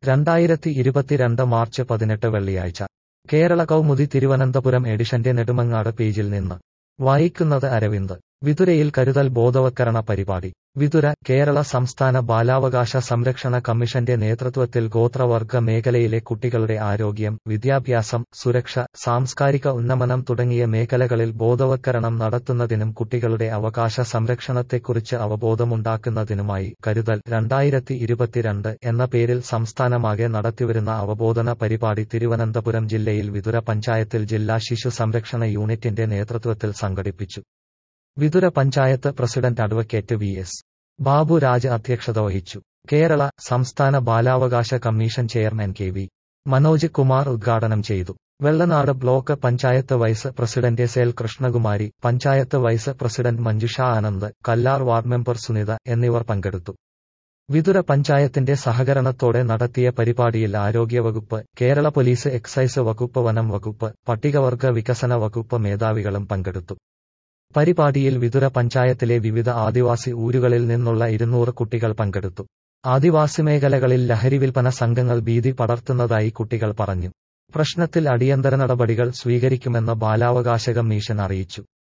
രണ്ടായിരത്തി ഇരുപത്തിരണ്ട് മാർച്ച് പതിനെട്ട് വെള്ളിയാഴ്ച കേരള കൗമുദി തിരുവനന്തപുരം എഡിഷന്റെ നെടുമങ്ങാട് പേജിൽ നിന്ന് വായിക്കുന്നത് അരവിന്ദ് വിതുരയിൽ കരുതൽ ബോധവത്കരണ പരിപാടി വിതുര കേരള സംസ്ഥാന ബാലാവകാശ സംരക്ഷണ കമ്മീഷന്റെ നേതൃത്വത്തിൽ ഗോത്രവർഗ മേഖലയിലെ കുട്ടികളുടെ ആരോഗ്യം വിദ്യാഭ്യാസം സുരക്ഷ സാംസ്കാരിക ഉന്നമനം തുടങ്ങിയ മേഖലകളിൽ ബോധവത്കരണം നടത്തുന്നതിനും കുട്ടികളുടെ അവകാശ സംരക്ഷണത്തെക്കുറിച്ച് അവബോധമുണ്ടാക്കുന്നതിനുമായി കരുതൽ രണ്ടായിരത്തി ഇരുപത്തിരണ്ട് എന്ന പേരിൽ സംസ്ഥാനമാകെ നടത്തിവരുന്ന അവബോധന പരിപാടി തിരുവനന്തപുരം ജില്ലയിൽ വിതുര പഞ്ചായത്തിൽ ജില്ലാ ശിശു സംരക്ഷണ യൂണിറ്റിന്റെ നേതൃത്വത്തിൽ സംഘടിപ്പിച്ചു Vithura panchayat president advocate V S Baburaj അധ്യക്ഷത വഹിച്ചു കേരള സംസ്ഥാന ബാലാവകാശ commission chairman K V Manoj Kumar ഉദ്ഘാടനം ചെയ്തു Vellanad block panchayat vice president S L Krishnakumari panchayat vice president Manjusha Anand Kallar ward member Sunitha എന്നിവർ പങ്കെടുത്തു വിതുര പഞ്ചായത്തിന്റെ സഹകരണത്തോടെ നടത്തിയ പരിപാടിയിൽ ആരോഗ്യവകുപ്പ് കേരള പോലീസ് എക്സൈസ് വകുപ്പ് വനം വകുപ്പ് പട്ടികവർഗ വികസന വകുപ്പ് മേധാവികളും പങ്കെടുത്തു പരിപാടിയിൽ വിതുര പഞ്ചായത്തിലെ വിവിധ ആദിവാസി ഊരുകളിൽ നിന്നുള്ള ഇരുന്നൂറ് കുട്ടികൾ പങ്കെടുത്തു ആദിവാസി മേഖലകളിൽ ലഹരി വിൽപ്പന സംഘങ്ങൾ ഭീതി പടർത്തുന്നതായി കുട്ടികൾ പറഞ്ഞു പ്രശ്നത്തിൽ അടിയന്തര നടപടികൾ സ്വീകരിക്കുമെന്ന് ബാലാവകാശ കമ്മീഷൻ അറിയിച്ചു